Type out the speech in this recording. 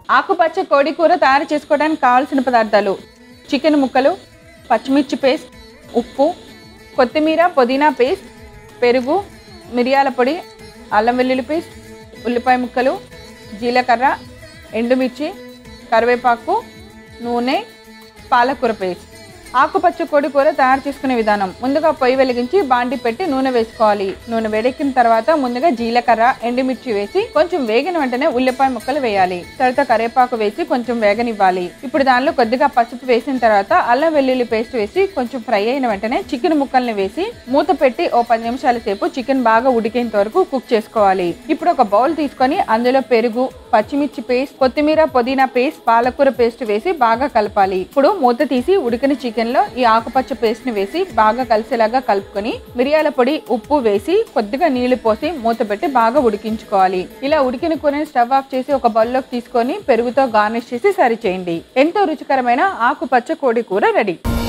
ఆకుపచ్చ కోడి కూర తయారు చేసుకోవడానికి కావాల్సిన పదార్థాలు చికెన్ ముక్కలు పచ్చిమిర్చి పేస్ట్ ఉప్పు కొత్తిమీర పుదీనా పేస్ట్ పెరుగు మిరియాల పొడి అల్లం వెల్లుల్లి పేస్ట్ ఉల్లిపాయ ముక్కలు జీలకర్ర ఎండుమిర్చి కరివేపాకు నూనె పాలకూర పేస్ట్ ఆకుపచ్చ కోడి కూర తయారు చేసుకునే విధానం ముందుగా పొయ్యి వెలిగించి బాండి పెట్టి నూనె వేసుకోవాలి నూనె వేడెక్కిన తర్వాత ముందుగా జీలకర్ర ఎండుమిర్చి వేసి కొంచెం వేగిన వెంటనే ఉల్లిపాయ ముక్కలు వేయాలి తర్వాత కరివేపాకు వేసి కొంచెం వేగనివ్వాలి ఇప్పుడు దానిలో కొద్దిగా పసుపు వేసిన తర్వాత అల్లం వెల్లుల్లి పేస్ట్ వేసి కొంచెం ఫ్రై అయిన వెంటనే చికెన్ ముక్కల్ని వేసి మూత పెట్టి ఓ పది నిమిషాల సేపు చికెన్ బాగా ఉడికేంత వరకు కుక్ చేసుకోవాలి ఇప్పుడు ఒక బౌల్ తీసుకొని అందులో పెరుగు పచ్చిమిర్చి పేస్ట్ కొత్తిమీర పుదీనా పేస్ట్ పాలకూర పేస్ట్ వేసి బాగా కలపాలి ఇప్పుడు మూత తీసి ఉడికిన చికెన్ లో ఈ ఆకుపచ్చ పేస్ట్ ని వేసి బాగా కలిసేలాగా కలుపుకొని మిరియాల పొడి ఉప్పు వేసి కొద్దిగా నీళ్లు పోసి మూత పెట్టి బాగా ఉడికించుకోవాలి ఇలా ఉడికిన కూరని స్టవ్ ఆఫ్ చేసి ఒక బౌల్లోకి తీసుకొని పెరుగుతో గార్నిష్ చేసి సరి చేయండి ఎంతో రుచికరమైన ఆకుపచ్చ కోడి కూర రెడీ